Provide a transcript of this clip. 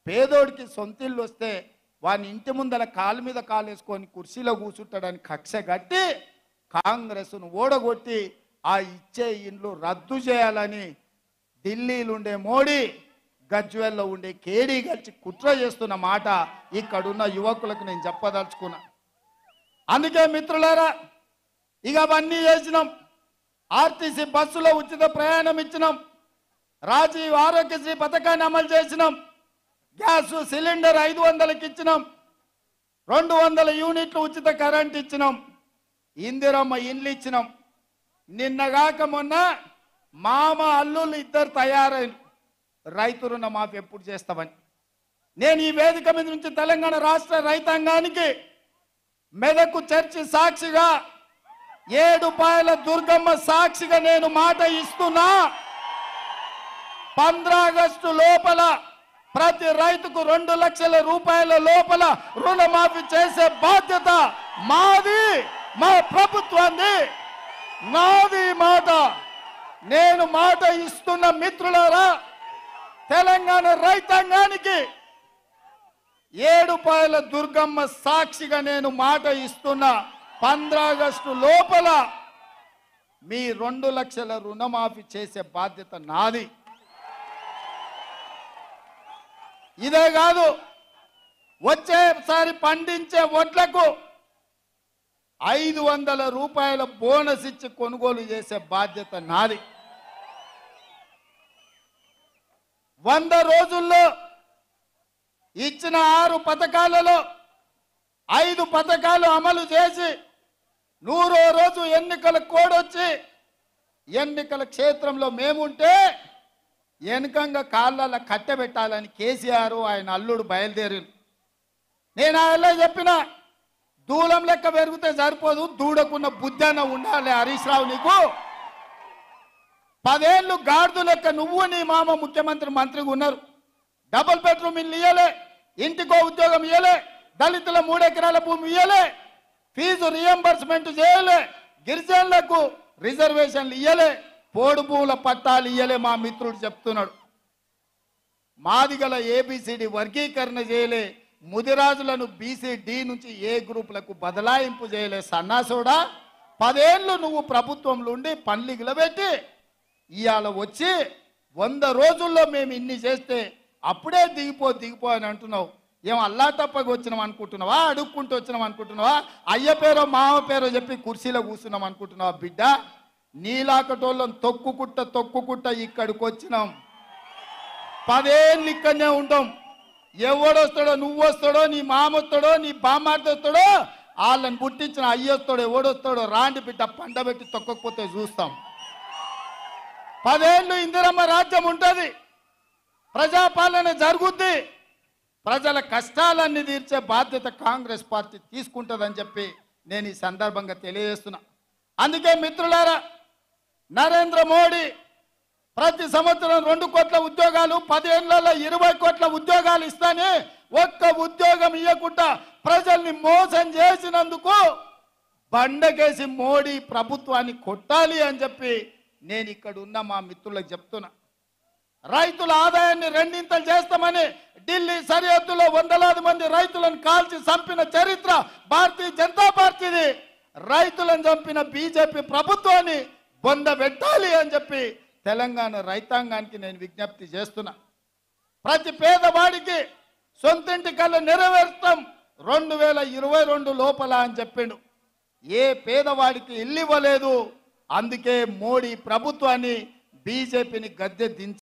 పేదోడికి సొంతిల్లు వస్తే వాని ఇంటి ముందర కాలు మీద కాలు వేసుకొని కుర్చీలో కూర్చుంటాడని కక్ష కట్టి కాంగ్రెస్ను ఓడగొట్టి ఆ ఇచ్చే ఇండ్లు రద్దు చేయాలని ఢిల్లీలో ఉండే మోడీ గజ్వెల్లో ఉండే కేడీ కలిసి కుట్ర చేస్తున్న మాట ఇక్కడున్న యువకులకు నేను చెప్పదలుచుకున్నా అందుకే మిత్రులారా ఇక అవన్నీ చేసినాం ఆర్టీసీ బస్సులో ఉచిత ప్రయాణం ఇచ్చినాం రాజీవ్ ఆరోగ్యశ్రీ పథకాన్ని అమలు చేసినాం గ్యాస్ సిలిండర్ ఐదు వందలకి ఇచ్చినాం రెండు వందల యూనిట్లు ఉచిత కరెంట్ ఇచ్చినాం ఇందిరమ్మ ఇండ్లు ఇచ్చినాం నిన్నగాక మొన్న మామ అల్లుళ్ళు ఇద్దరు తయారైన రైతు రుణ మాఫీ ఎప్పుడు చేస్తామని నేను ఈ వేదిక మీద నుంచి తెలంగాణ రాష్ట్ర రైతాంగానికి మెదకు చర్చి సాక్షిగా ఏడు పాయల దుర్గమ్మ సాక్షిగా నేను మాట ఇస్తున్నా ఆగస్టు లోపల ప్రతి రైతుకు రెండు లక్షల రూపాయల లోపల రుణమాఫీ చేసే బాధ్యత మాది మా ప్రభుత్వాన్ని నాది ఈ మాట నేను మాట ఇస్తున్న మిత్రులారా తెలంగాణ రైతాంగానికి ఏడుపాయల దుర్గమ్మ సాక్షిగా నేను మాట ఇస్తున్నా ఆగస్టు లోపల మీ రెండు లక్షల రుణమాఫీ చేసే బాధ్యత నాది ఇదే కాదు వచ్చేసారి పండించే వడ్లకు ఐదు వందల రూపాయల బోనస్ ఇచ్చి కొనుగోలు చేసే బాధ్యత నాది వంద రోజుల్లో ఇచ్చిన ఆరు పథకాలలో ఐదు పథకాలు అమలు చేసి నూరో రోజు ఎన్నికల కోడొచ్చి ఎన్నికల క్షేత్రంలో మేముంటే వెనుకంగా కాళ్ళ కట్టెబెట్టాలని కేసీఆర్ ఆయన అల్లుడు బయలుదేరి నేను ఆయన చెప్పిన దూలం లెక్క పెరిగితే సరిపోదు దూడకున్న బుద్ధన ఉండాలి హరీష్ రావు నీకు పదేళ్ళు గాడిద లెక్క నువ్వు నీ మామ ముఖ్యమంత్రి మంత్రిగా ఉన్నారు డబుల్ బెడ్రూమ్ ఇల్లు ఇయ్యలే ఇంటికో ఉద్యోగం ఇయ్యలే దళితుల మూడెకరాల భూమి ఇయ్యలే ఫీజు రియంబర్స్మెంట్ చేయలే గిరిజనులకు రిజర్వేషన్లు ఇయ్యలే పోడు భూముల పట్టాలు ఇయ్యలే మా మిత్రుడు చెప్తున్నాడు మాదిగల ఏబిసిడి వర్గీకరణ చేయలే ముదిరాజులను బీసీ డి నుంచి ఏ గ్రూపులకు బదలాయింపు చేయలే సన్నాసుడా పదేళ్ళు నువ్వు ప్రభుత్వంలో ఉండి పన్లిగిల పెట్టి ఇవాళ వచ్చి వంద రోజుల్లో మేము ఇన్ని చేస్తే అప్పుడే దిగిపో దిగిపో అని అంటున్నావు ఏం అల్లా తప్పగా వచ్చినాం అనుకుంటున్నావా అడుక్కుంటూ వచ్చినాం అనుకుంటున్నావా అయ్య పేరో మామ పేరో చెప్పి కుర్చీలో కూర్చున్నాం అనుకుంటున్నావా బిడ్డ నీలాకటోళ్ళం తొక్కుకుట్ట తొక్కుకుట్ట ఇక్కడికి వచ్చినాం పదేళ్ళు ఇక్కడనే ఉంటాం ఎవడొస్తాడో నువ్వు వస్తాడో నీ మామ వస్తాడో నీ బామ్మార్ది వస్తాడో వాళ్ళని పుట్టించిన అయ్యొస్తాడో ఎవడొస్తాడో రాండి బిడ్డ పండబెట్టి తొక్కకపోతే చూస్తాం పదేళ్ళు ఇందిరమ్మ రాజ్యం ఉంటుంది ప్రజాపాలన జరుగుద్ది ప్రజల కష్టాలన్నీ తీర్చే బాధ్యత కాంగ్రెస్ పార్టీ తీసుకుంటుందని చెప్పి నేను ఈ సందర్భంగా తెలియజేస్తున్నా అందుకే మిత్రులారా నరేంద్ర మోడీ ప్రతి సంవత్సరం రెండు కోట్ల ఉద్యోగాలు పదేళ్లలో ఇరవై కోట్ల ఉద్యోగాలు ఇస్తానే ఒక్క ఉద్యోగం ఇవ్వకుండా ప్రజల్ని మోసం చేసినందుకు బండకేసి మోడీ ప్రభుత్వాన్ని కొట్టాలి అని చెప్పి నేను ఇక్కడ ఉన్న మా మిత్రులకు చెప్తున్నా రైతుల ఆదాయాన్ని రెండింతలు చేస్తామని ఢిల్లీ సరిహద్దులో వందలాది మంది రైతులను కాల్చి చంపిన చరిత్ర భారతీయ జనతా పార్టీది రైతులను చంపిన బీజేపీ ప్రభుత్వాన్ని బొంద పెట్టాలి అని చెప్పి తెలంగాణ రైతాంగానికి నేను విజ్ఞప్తి చేస్తున్నా ప్రతి పేదవాడికి సొంతింటి కళ్ళ నెరవేర్చడం రెండు వేల ఇరవై రెండు లోపల అని చెప్పిండు ఏ పేదవాడికి ఇల్లు ఇవ్వలేదు అందుకే మోడీ ప్రభుత్వాన్ని బీజేపీని గద్దె దించ